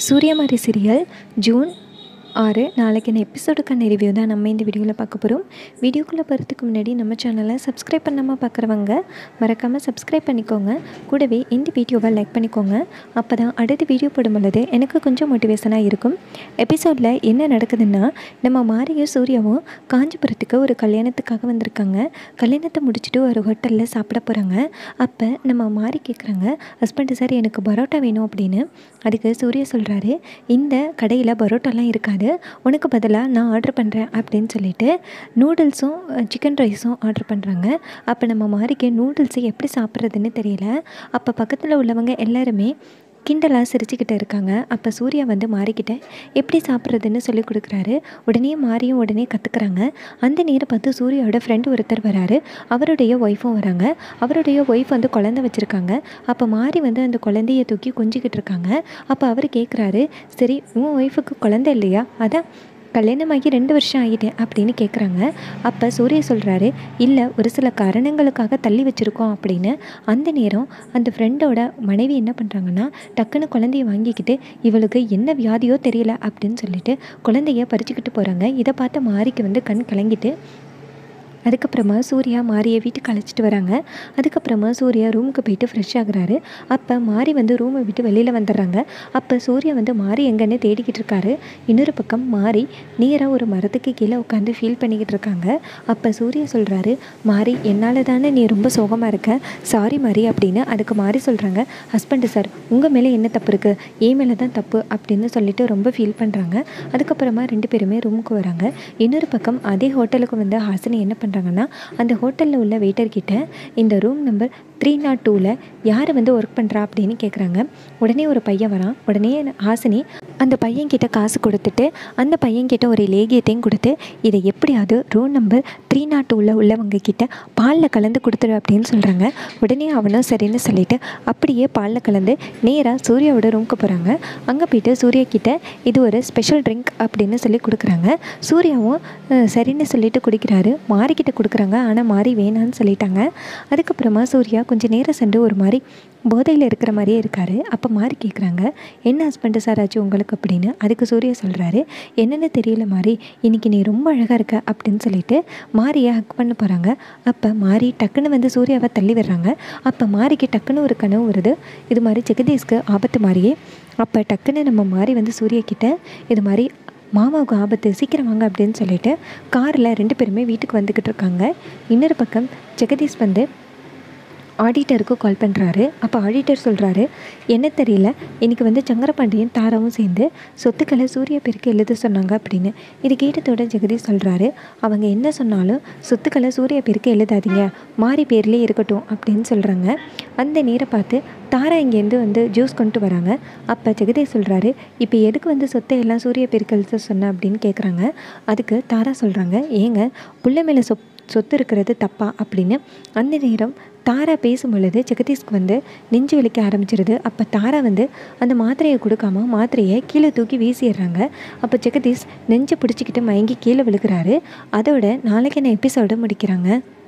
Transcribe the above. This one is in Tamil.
சூரியமாரி சீரியல் ஜூன் ஆறு நாளைக்கான எபிசோடுக்கான ரிவ்யூ தான் நம்ம இந்த வீடியோவில் பார்க்க போகிறோம் வீடியோக்குள்ளே போகிறதுக்கு முன்னாடி நம்ம சேனலை சப்ஸ்கிரைப் பண்ணாமல் பார்க்குறவங்க மறக்காமல் சப்ஸ்கிரைப் பண்ணிக்கோங்க கூடவே இந்த வீடியோவை லைக் பண்ணிக்கோங்க அப்போ தான் அடுத்த வீடியோ போடும் பொழுது எனக்கு கொஞ்சம் மோட்டிவேஷனாக இருக்கும் எபிசோடில் என்ன நடக்குதுன்னா நம்ம மாரியும் சூர்யாவும் காஞ்சிபுரத்துக்கு ஒரு கல்யாணத்துக்காக வந்திருக்காங்க கல்யாணத்தை முடிச்சுட்டு ஒரு ஹோட்டலில் சாப்பிட போகிறாங்க அப்போ நம்ம மாறி கேட்குறாங்க ஹஸ்பண்டு சார் எனக்கு பரோட்டா வேணும் அப்படின்னு அதுக்கு சூர்யா சொல்கிறாரு இந்த கடையில் பரோட்டாலாம் இருக்காது உனக்கு பதிலாக நான் ஆர்டர் பண்ணுறேன் அப்படின்னு சொல்லிட்டு நூடுல்ஸும் சிக்கன் ரைஸும் ஆர்டர் பண்ணுறாங்க அப்போ நம்ம மாறிக்கு நூடுல்ஸை எப்படி சாப்பிட்றதுன்னு தெரியல அப்போ பக்கத்தில் உள்ளவங்க எல்லாருமே கிண்டலாக சிரிச்சுக்கிட்டு இருக்காங்க அப்போ சூர்யா வந்து மாறிக்கிட்ட எப்படி சாப்பிட்றதுன்னு சொல்லி கொடுக்குறாரு உடனே மாறியும் உடனே கற்றுக்குறாங்க அந்த நேரம் பார்த்து சூர்யாவோட ஃப்ரெண்டு ஒருத்தர் வராரு அவருடைய ஒய்ஃபும் வராங்க அவருடைய ஒய்ஃப் வந்து குழந்தை வச்சுருக்காங்க அப்போ மாறி வந்து அந்த குழந்தைய தூக்கி கொஞ்சிக்கிட்டு இருக்காங்க அப்போ அவர் கேட்குறாரு சரி உன் ஒய்ஃபுக்கு குழந்தை இல்லையா அதான் கல்யாணமாகி ரெண்டு வருஷம் ஆகிட்டு அப்படின்னு கேட்குறாங்க அப்போ சூர்யா சொல்கிறாரு இல்லை ஒரு சில காரணங்களுக்காக தள்ளி வச்சுருக்கோம் அப்படின்னு அந்த நேரம் அந்த ஃப்ரெண்டோட மனைவி என்ன பண்ணுறாங்கன்னா டக்குன்னு குழந்தைய வாங்கிக்கிட்டு இவளுக்கு என்ன வியாதியோ தெரியல அப்படின்னு சொல்லிட்டு குழந்தைய பறிச்சுக்கிட்டு போகிறாங்க இதை பார்த்து மாறிக்கு வந்து கண் கலங்கிட்டு அதுக்கப்புறமா சூர்யா மாரியை வீட்டுக்கு அழைச்சிட்டு வராங்க அதுக்கப்புறமா சூர்யா ரூமுக்கு போயிட்டு ஃப்ரெஷ் ஆகுறாரு அப்போ மாரி வந்து ரூமை விட்டு வெளியில் வந்துடுறாங்க அப்போ சூர்யா வந்து மாரி எங்கன்னு தேடிக்கிட்டு இருக்காரு இன்னொரு பக்கம் மாரி நேராக ஒரு மரத்துக்கு கீழே உட்காந்து ஃபீல் பண்ணிக்கிட்டு இருக்காங்க அப்போ சூர்யா சொல்கிறாரு மாரி என்னால் தானே நீ ரொம்ப சோகமாக இருக்க சாரி மாரி அப்படின்னு அதுக்கு மாரி சொல்கிறாங்க ஹஸ்பண்டு சார் உங்கள் மேலே என்ன தப்பு இருக்குது ஏன் மேலே தான் தப்பு அப்படின்னு சொல்லிட்டு ரொம்ப ஃபீல் பண்ணுறாங்க அதுக்கப்புறமா ரெண்டு பேருமே ரூமுக்கு வராங்க இன்னொரு பக்கம் அதே ஹோட்டலுக்கு வந்து ஹாசினி என்ன பண்ணுறாங்கன்னா அந்த ஹோட்டலில் உள்ள வெயிட்டர் கிட்ட இந்த ரூம் நம்பர் த்ரீ நாட் டூவில் யார் வந்து ஒர்க் பண்ணுறா அப்படின்னு கேட்குறாங்க உடனே ஒரு பையன் வரான் உடனே ஹாசினி அந்த பையன்கிட்ட காசு கொடுத்துட்டு அந்த பையன்கிட்ட ஒரு லேகியத்தையும் கொடுத்து இதை எப்படியாவது ரூம் நம்பர் த்ரீ நாட் டூவில் உள்ளவங்க கிட்ட பாலில் கலந்து கொடுத்துரு அப்படின்னு சொல்கிறாங்க உடனே அவனும் சரின்னு சொல்லிட்டு அப்படியே பாலில் கலந்து நேராக சூர்யாவோட ரூமுக்கு போகிறாங்க அங்கே போயிட்டு சூர்யா கிட்ட இது ஒரு ஸ்பெஷல் ட்ரிங்க் அப்படின்னு சொல்லி கொடுக்குறாங்க சூர்யாவும் அஹ், சரின்னு சொல்லிட்டு குடிக்கிறாரு மாறிக்கிட்ட கொடுக்குறாங்க ஆனால் மாறி வேணான்னு சொல்லிட்டாங்க அதுக்கப்புறமா சூர்யா கொஞ்சம் நேரம் சென்று ஒரு மாதிரி போதையில் இருக்கிற மாதிரியே இருக்கார் அப்போ மாறி கேட்குறாங்க என்ன ஹஸ்பண்டு சார் ஆச்சு உங்களுக்கு அப்படின்னு அதுக்கு சூர்யா சொல்கிறாரு என்னென்னு தெரியல மாறி இன்னைக்கு நீ ரொம்ப அழகாக இருக்க அப்படின்னு சொல்லிட்டு மாரியை ஹக் பண்ண போகிறாங்க அப்போ மாறி டக்குன்னு வந்து சூர்யாவை தள்ளி விடுறாங்க அப்போ மாறிக்கு டக்குன்னு ஒரு கனவு வருது இது மாதிரி ஜெகதீஷ்க்கு ஆபத்து மாதிரியே அப்போ டக்குன்னு நம்ம மாறி வந்து சூர்யா கிட்ட இது மாதிரி மாமாவுக்கு ஆபத்து சீக்கிரம் வாங்க அப்படின்னு சொல்லிட்டு காரில் ரெண்டு பேருமே வீட்டுக்கு வந்துக்கிட்டு இருக்காங்க இன்னொரு பக்கம் ஜெகதீஷ் வந்து ஆடிட்டருக்கு கால் பண்ணுறாரு அப்போ ஆடிட்டர் சொல்கிறாரு என்ன தெரியல இன்றைக்கி வந்து சங்கரபாண்டியன் தாராவும் சேர்ந்து சொத்துக்களை சூர்யா பேருக்கு எழுத சொன்னாங்க அப்படின்னு இது கேட்டதோட ஜெகதீஷ் சொல்கிறாரு அவங்க என்ன சொன்னாலும் சொத்துக்களை சூர்யா பேருக்கு எழுதாதீங்க மாறி பேர்லேயே இருக்கட்டும் அப்படின்னு சொல்கிறாங்க அந்த நேரம் பார்த்து தாரா இங்கேருந்து வந்து ஜூஸ் கொண்டு வராங்க அப்போ ஜெகதீஷ் சொல்கிறாரு இப்போ எதுக்கு வந்து சொத்தை எல்லாம் சூர்யா பேருக்கு எழுத சொன்ன அப்படின்னு கேட்குறாங்க அதுக்கு தாரா சொல்கிறாங்க ஏங்க புள்ள மேலே சொப் சொத்து இருக்கிறது தப்பா அப்படின்னு அந்த நேரம் தாரா பேசும் பொழுது ஜெகதீஷ்க்கு வந்து நெஞ்சு வலிக்க ஆரம்பிச்சிருது அப்போ தாரா வந்து அந்த மாத்திரையை கொடுக்காம மாத்திரையை கீழே தூக்கி வீசிடுறாங்க அப்போ ஜெகதீஷ் நெஞ்சை பிடிச்சிக்கிட்டு மயங்கி கீழே விழுகிறாரு அதோட நாளைக்கு என்ன எபிசோடு முடிக்கிறாங்க